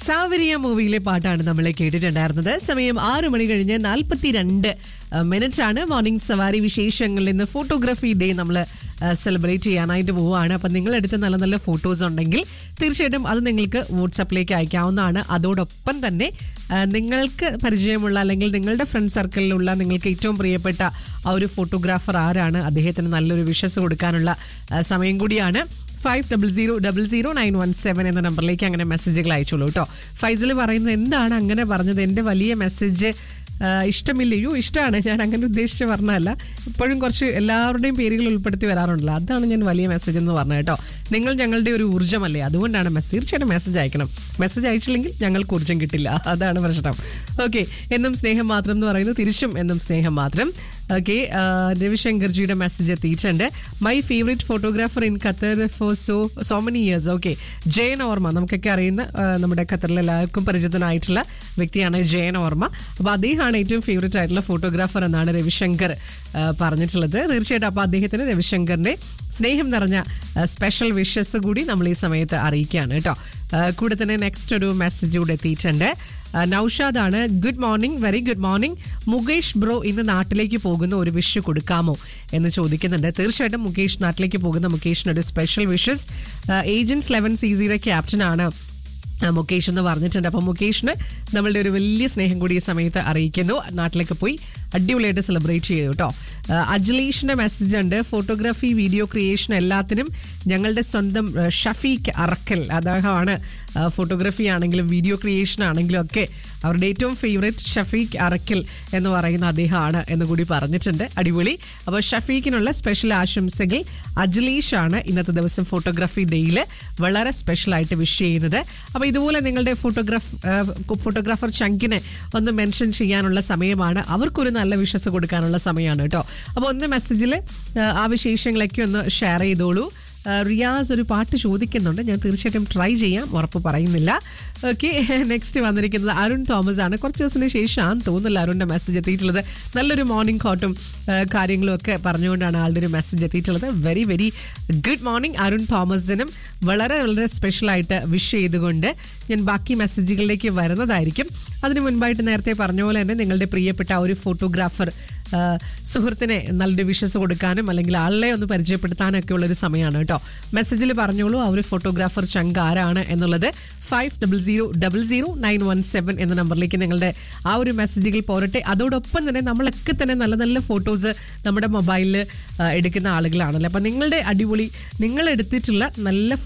സാവരിയ മൂവിയിലെ പാട്ടാണ് നമ്മൾ കേട്ടിട്ടുണ്ടായിരുന്നത് സമയം ആറു മണി കഴിഞ്ഞ് നാൽപ്പത്തിരണ്ട് മിനിറ്റ് ആണ് മോർണിംഗ് സവാരി വിശേഷങ്ങളിൽ നിന്ന് ഫോട്ടോഗ്രാഫി ഡേ നമ്മൾ സെലിബ്രേറ്റ് ചെയ്യാനായിട്ട് പോവുകയാണ് അപ്പം നിങ്ങളെടുത്ത് നല്ല നല്ല ഫോട്ടോസ് ഉണ്ടെങ്കിൽ തീർച്ചയായിട്ടും അത് നിങ്ങൾക്ക് വാട്സപ്പിലേക്ക് അയക്കാവുന്നതാണ് അതോടൊപ്പം തന്നെ ആ, നിങ്ങൾക്ക് പരിചയമുള്ള അല്ലെങ്കിൽ നിങ്ങളുടെ ഫ്രണ്ട് സർക്കിളിലുള്ള നിങ്ങൾക്ക് ഏറ്റവും പ്രിയപ്പെട്ട ആ ഒരു ഫോട്ടോഗ്രാഫർ ആരാണ് അദ്ദേഹത്തിന് നല്ലൊരു വിഷസ് കൊടുക്കാനുള്ള ആ, സമയം കൂടിയാണ് five double zero double zero nine one seven എന്ന നമ്പറിലേക്ക് അങ്ങനെ മെസ്സേജുകൾ അയച്ചോളൂ കേട്ടോ ഫൈസൽ പറയുന്നത് എന്താണ് അങ്ങനെ പറഞ്ഞത് എൻ്റെ വലിയ മെസ്സേജ് ഇഷ്ടമില്ലയോ ഇഷ്ടമാണ് ഞാൻ അങ്ങനെ ഉദ്ദേശിച്ച് പറഞ്ഞതല്ല ഇപ്പോഴും കുറച്ച് എല്ലാവരുടെയും പേരുകൾ ഉൾപ്പെടുത്തി വരാറുണ്ടല്ലോ അതാണ് ഞാൻ വലിയ മെസ്സേജ് എന്ന് പറഞ്ഞത് കേട്ടോ നിങ്ങൾ ഞങ്ങളുടെ ഒരു ഊർജ്ജമല്ലേ അതുകൊണ്ടാണ് മെസ്സേജ് തീർച്ചയായിട്ടും മെസ്സേജ് അയക്കണം മെസ്സേജ് അയച്ചില്ലെങ്കിൽ ഞങ്ങൾക്ക് ഊർജ്ജം കിട്ടില്ല അതാണ് പ്രശ്നം ഓക്കെ എന്നും സ്നേഹം മാത്രം എന്ന് പറയുന്നത് തിരിച്ചും എന്നും സ്നേഹം മാത്രം ഓക്കെ രവിശങ്കർജിയുടെ മെസ്സേജ് എത്തിയിട്ടുണ്ട് my favourite photographer in Qatar for so so many years okay Jayan ഓർമ്മ നമുക്കൊക്കെ അറിയുന്ന ആ, നമ്മുടെ ഖത്തറിൽ എല്ലാവർക്കും പരിചിതനായിട്ടുള്ള വ്യക്തിയാണ് ജയൻ ഓർമ്മ അപ്പോൾ അദ്ദേഹമാണ് ഏറ്റവും ഫേവറേറ്റ് ആയിട്ടുള്ള ഫോട്ടോഗ്രാഫർ എന്നാണ് രവിശങ്കർ ആ, പറഞ്ഞിട്ടുള്ളത് തീർച്ചയായിട്ടും അപ്പോൾ അദ്ദേഹത്തിന് രവിശങ്കറിന്റെ സ്നേഹം നിറഞ്ഞ സ്പെഷ്യൽ വിഷസ് കൂടി നമ്മൾ ഈ സമയത്ത് അറിയിക്കുകയാണ് കേട്ടോ ആ, കൂടെ തന്നെ നെക്സ്റ്റ് ഒരു മെസ്സേജ് കൂടെ എത്തിയിട്ടുണ്ട് ആ, നൗഷാദാണ് good morning very good morning Mukesh bro ഇന്ന് നാട്ടിലേക്ക് പോകുന്ന ഒരു വിഷ് കൊടുക്കാമോ എന്ന് ചോദിക്കുന്നുണ്ട് തീർച്ചയായിട്ടും മുകേഷ് നാട്ടിലേക്ക് പോകുന്ന മുകേഷിന് ഒരു special wishes agents eleven C സിയുടെ ക്യാപ്റ്റനാണ് ആ, മുകേഷ് എന്ന് പറഞ്ഞിട്ടുണ്ട് അപ്പോൾ മുകേഷിന് നമ്മളുടെ ഒരു വലിയ സ്നേഹം കൂടി ഈ സമയത്ത് അറിയിക്കുന്നു നാട്ടിലേക്ക് പോയി അടിപൊളിയായിട്ട് സെലിബ്രേറ്റ് ചെയ്തു കേട്ടോ ആ, അജ്ലീഷിന്റെ മെസ്സേജ് ഉണ്ട് ഫോട്ടോഗ്രാഫി വീഡിയോ ക്രിയേഷൻ എല്ലാത്തിനും ഞങ്ങളുടെ സ്വന്തം ആ, ഷഫീഖ് അറക്കൽ അദ്ദേഹമാണ് ആ, ഫോട്ടോഗ്രാഫി ആണെങ്കിലും വീഡിയോ ക്രിയേഷൻ ആണെങ്കിലും ഒക്കെ അവരുടെ ഏറ്റവും ഫേവറേറ്റ് ഷഫീഖ് അറക്കൽ എന്ന് പറയുന്ന അദ്ദേഹമാണ് എന്ന് കൂടി പറഞ്ഞിട്ടുണ്ട് അടിപൊളി അപ്പോൾ ഷഫീഖിനുള്ള സ്പെഷ്യൽ ആശംസകൾ അജ്ലീഷ് ആണ് ഇന്നത്തെ ദിവസം ഫോട്ടോഗ്രാഫി ഡേയിൽ വളരെ സ്പെഷ്യൽ ആയിട്ട് വിഷ് ചെയ്യുന്നത് അപ്പോൾ ഇതുപോലെ നിങ്ങളുടെ ഫോട്ടോഗ്രാഫ് ഫോട്ടോഗ്രാഫർ ചങ്കിനെ ഒന്ന് മെൻഷൻ ചെയ്യാനുള്ള സമയമാണ് അവർക്കൊരു നല്ല വിഷസ് കൊടുക്കാനുള്ള സമയമാണ് കേട്ടോ അപ്പോൾ ഒന്ന് മെസ്സേജിൽ ആ വിശേഷങ്ങളൊക്കെ ഒന്ന് ഷെയർ ചെയ്തോളൂ ആ, റിയാസ് ഒരു പാട്ട് ചോദിക്കുന്നുണ്ട് ഞാൻ തീർച്ചയായിട്ടും ട്രൈ ചെയ്യാം ഉറപ്പ് പറയുന്നില്ല ഓക്കെ നെക്സ്റ്റ് വന്നിരിക്കുന്നത് അരുൺ തോമസ് ആണ് കുറച്ച് ദിവസത്തിന് ശേഷമാണ് തോന്നുന്നില്ല അരുണിന്റെ മെസ്സേജ് എത്തിയിട്ടുള്ളത് നല്ലൊരു മോർണിംഗ് കോട്ടും ആ, കാര്യങ്ങളും ഒക്കെ പറഞ്ഞുകൊണ്ടാണ് ആളുടെ ഒരു മെസ്സേജ് എത്തിയിട്ടുള്ളത് very very good morning Arun തോമസിനും വളരെ വളരെ സ്പെഷ്യലായിട്ട് വിഷ് ചെയ്തുകൊണ്ട് ഞാൻ ബാക്കി മെസ്സേജുകളിലേക്ക് വരുന്നതായിരിക്കും അതിന് മുൻപായിട്ട് നേരത്തെ പറഞ്ഞ പോലെ തന്നെ നിങ്ങളുടെ പ്രിയപ്പെട്ട ആ ഒരു ഫോട്ടോഗ്രാഫർ ആ, സുഹൃത്തിനെ നല്ലൊരു വിഷസ് കൊടുക്കാനും അല്ലെങ്കിൽ ആളെ ഒന്ന് പരിചയപ്പെടുത്താനൊക്കെ ഉള്ളൊരു സമയമാണ് കേട്ടോ മെസ്സേജിൽ പറഞ്ഞോളൂ ആ ഒരു ഫോട്ടോഗ്രാഫർ ചങ്ക് ആരാണ് എന്നുള്ളത് five double zero double zero nine one seven എന്ന നമ്പറിലേക്ക് നിങ്ങളുടെ ആ ഒരു മെസ്സേജുകൾ പോരട്ടെ അതോടൊപ്പം തന്നെ നമ്മളൊക്കെ തന്നെ നല്ല നല്ല ഫോട്ടോസ് നമ്മുടെ മൊബൈലിൽ എടുക്കുന്ന ആളുകളാണല്ലോ അപ്പം നിങ്ങളുടെ അടിപൊളി നിങ്ങൾ എടുത്തിട്ടുള്ള നല്ല